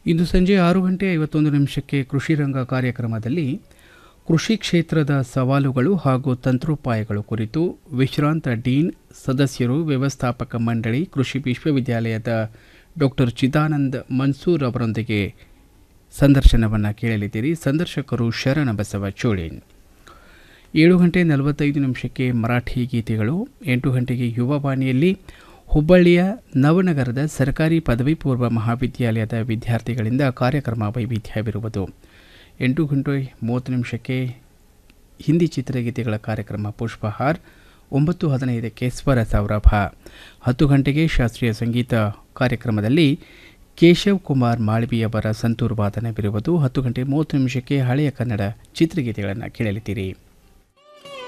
ಇಂದು ಸಂಜೆ ಆರು ಗಂಟೆ ಐವತ್ತೊಂದು ನಿಮಿಷಕ್ಕೆ ಕೃಷಿ ರಂಗ ಕಾರ್ಯಕ್ರಮದಲ್ಲಿ ಕೃಷಿ ಕ್ಷೇತ್ರದ ಸವಾಲುಗಳು ಹಾಗೂ ತಂತ್ರೋಪಾಯಗಳು ಕುರಿತು ವಿಶ್ರಾಂತ ಡೀನ್ ಸದಸ್ಯರು ವ್ಯವಸ್ಥಾಪಕ ಮಂಡಳಿ ಕೃಷಿ ವಿಶ್ವವಿದ್ಯಾಲಯದ ಡಾಕ್ಟರ್ ಚಿದಾನಂದ್ ಮನ್ಸೂರ್ ಅವರೊಂದಿಗೆ ಸಂದರ್ಶನವನ್ನು ಕೇಳಲಿದ್ದೀರಿ ಸಂದರ್ಶಕರು ಶರಣ ಬಸವ ಚೋಳಿನ್ ಏಳು ಗಂಟೆ ನಲವತ್ತೈದು ನಿಮಿಷಕ್ಕೆ ಮರಾಠಿ ಗೀತೆಗಳು ಎಂಟು ಗಂಟೆಗೆ ಯುವವಾಣಿಯಲ್ಲಿ ಹುಬ್ಬಳ್ಳಿಯ ನವನಗರದ ಸರ್ಕಾರಿ ಪದವಿ ಪೂರ್ವ ಮಹಾವಿದ್ಯಾಲಯದ ವಿದ್ಯಾರ್ಥಿಗಳಿಂದ ಕಾರ್ಯಕ್ರಮ ವೈವಿಧ್ಯವಿರುವುದು ಎಂಟು ಗಂಟೆ ಮೂವತ್ತು ನಿಮಿಷಕ್ಕೆ ಹಿಂದಿ ಚಿತ್ರಗೀತೆಗಳ ಕಾರ್ಯಕ್ರಮ ಪುಷ್ಪಹಾರ್ ಒಂಬತ್ತು ಹದಿನೈದಕ್ಕೆ ಸ್ವರ ಸೌರಭ ಹತ್ತು ಗಂಟೆಗೆ ಶಾಸ್ತ್ರೀಯ ಸಂಗೀತ ಕಾರ್ಯಕ್ರಮದಲ್ಲಿ ಕೇಶವ್ ಕುಮಾರ್ ಮಾಳ್ವಿಯವರ ಸಂತೂರು ವಾದನವಿರುವುದು ಹತ್ತು ಗಂಟೆ ಮೂವತ್ತು ನಿಮಿಷಕ್ಕೆ ಹಳೆಯ ಕನ್ನಡ ಚಿತ್ರಗೀತೆಗಳನ್ನು ಕೇಳಲಿದ್ದೀರಿ